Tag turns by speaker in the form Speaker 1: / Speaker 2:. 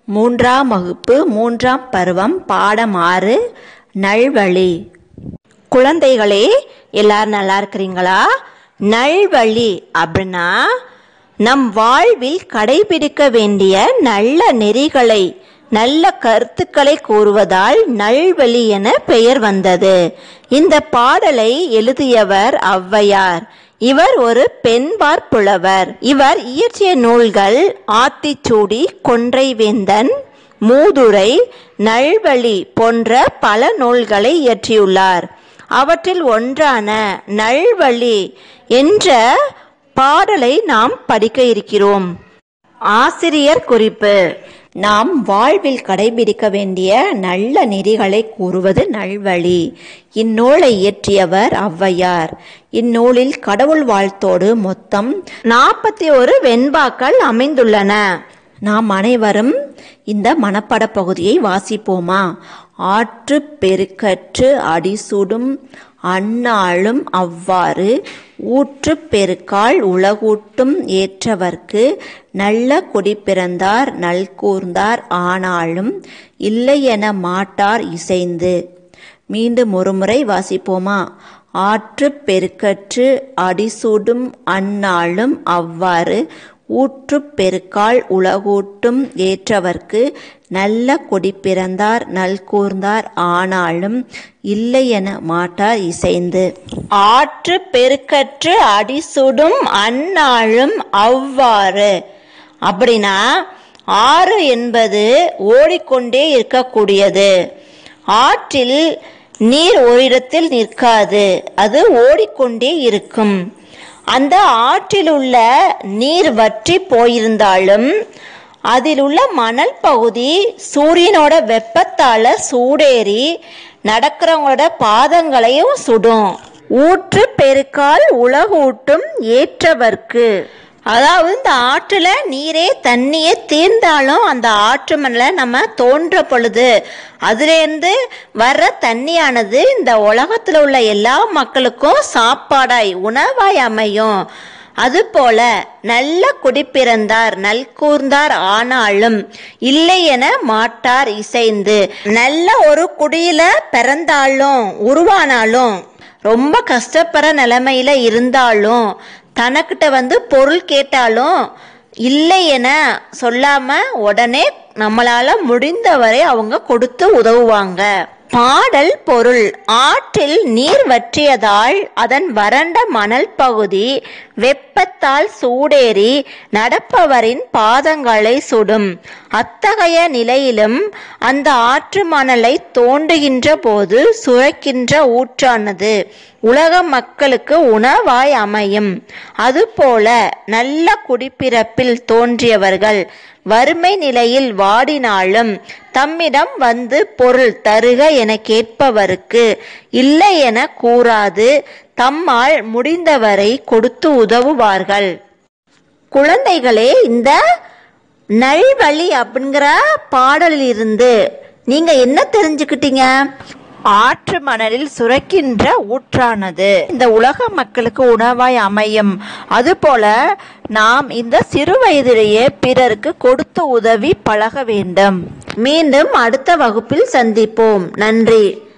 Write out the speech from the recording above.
Speaker 1: மூன்றாம் வகுப்பு மூன்றாம் பருவம் பாடம் ஆறு நல்வழி குழந்தைகளே எல்லாரும் நல்லா இருக்கிறீங்களா நல்வழி அப்படின்னா நம் வாழ்வில் கடைபிடிக்க வேண்டிய நல்ல நெறிகளை நல்ல கருத்துக்களை கூறுவதால் நல்வழி என பெயர் வந்தது இந்த பாடலை எழுதியவர் ஔவையார் இவர் ஒரு பெண்பார் புலவர் இவர் இயற்றிய நூல்கள் ஆத்திச்சூடி கொன்றைவேந்தன் மூதுரை நல்வழி போன்ற பல நூல்களை இயற்றியுள்ளார் அவற்றில் ஒன்றான நல்வழி என்ற பாடலை நாம் படிக்க இருக்கிறோம் ஆசிரியர் குறிப்பு நாம் வாழ்வில் கடைபிடிக்க வேண்டிய நல்ல நெறிகளை கூறுவது நல்வழி இந்நூலை இயற்றியவர் ஔவையார் இந்நூலில் கடவுள் வாழ்த்தோடு மொத்தம் நாற்பத்தி ஒரு வெண்பாக்கள் அமைந்துள்ளன நாம் அனைவரும் இந்த மனப்பட பகுதியை வாசிப்போமா ஆற்று பெருக்கற்று அடிசுடும் அந்நாளும் அவ்வாறு ஊற்று பெருக்கால் உலகூட்டும் ஏற்றவர்க்கு நல்ல குடி பிறந்தார் நல்கூர்ந்தார் ஆனாலும் இல்லை என மாட்டார் இசைந்து மீண்டும் ஒருமுறை வாசிப்போமா ஆற்று பெருக்கற்று அடிசூடும் அந்நாளும் அவ்வாறு ஊற்று பெருக்கால் உலகூட்டும் ஏற்றவர்க்கு நல்ல கொடி பிறந்தார் நல்கூர்ந்தார் ஆனாலும் இல்லை என மாட்டார் இசைந்து ஆற்று பெருக்கற்று அடிசுடும் அந்நாளும் அவ்வாறு அப்படின்னா ஆறு என்பது ஓடிக்கொண்டே இருக்கக்கூடியது ஆற்றில் நீர் ஓரிடத்தில் நிற்காது அது ஓடிக்கொண்டே இருக்கும் அந்த ஆற்றில் உள்ள நீர் வற்றி போயிருந்தாலும் அதில் உள்ள மணல் பகுதி சூரியனோட வெப்பத்தால சூடேறி நடக்கிறவங்களோட பாதங்களையும் சுடும் ஊற்று பெருக்கால் உலகூட்டும் ஏற்றவர்க்கு அதாவது இந்த ஆற்றுல நீரே தண்ணியே தீர்ந்தாலும் அந்த ஆற்று மணலை நம்ம தோன்ற பொழுது அதுலேருந்து வர்ற தண்ணியானது இந்த உலகத்தில் உள்ள எல்லா மக்களுக்கும் சாப்பாடாய் உணவாய் அமையும் அதுபோல நல்ல குடிப்பிறந்தார் நல்கூர்ந்தார் ஆனாலும் இல்லை என மாட்டார் இசைந்து நல்ல ஒரு குடியில பிறந்தாலும் உருவானாலும் ரொம்ப கஷ்டப்படுற நிலைமையில இருந்தாலும் தனக்கிட்ட வந்து பொருள் கேட்டாலும் இல்லை என சொல்லாம உடனே நம்மளால முடிந்தவரை அவங்க கொடுத்து உதவுவாங்க பாடல் பொருள் ஆற்றில் நீர் வற்றியதால் அதன் வறண்ட மணல் பகுதி வெப்பத்தால் சூடேறி நடப்பவரின் பாதங்களை சுடும் அத்தகைய நிலையிலும் அந்த ஆற்று மணலை தோண்டுகின்ற போது சுழக்கின்ற ஊற்றானது உலக மக்களுக்கு உணவாய் அமையும் அதுபோல நல்ல குடிப்பிறப்பில் தோன்றியவர்கள் வறுமை நிலையில் வாடினாலும் தம்மிடம் வந்து பொருள் தருக என கேட்பவருக்கு இல்லை என கூறாது தம்மால் முடிந்தவரை கொடுத்து உதவுவார்கள் குழந்தைகளே இந்த நல்வழி அப்படிங்கிற பாடலில் இருந்து நீங்க என்ன தெரிஞ்சுக்கிட்டீங்க ஆற்று மணலில் சுரக்கின்ற ஊற்றானது இந்த உலக மக்களுக்கு உணவாய் அமையும் அதுபோல நாம் இந்த சிறு வயதிலேயே பிறருக்கு கொடுத்து உதவி பழக வேண்டும் மீண்டும் அடுத்த வகுப்பில் சந்திப்போம் நன்றி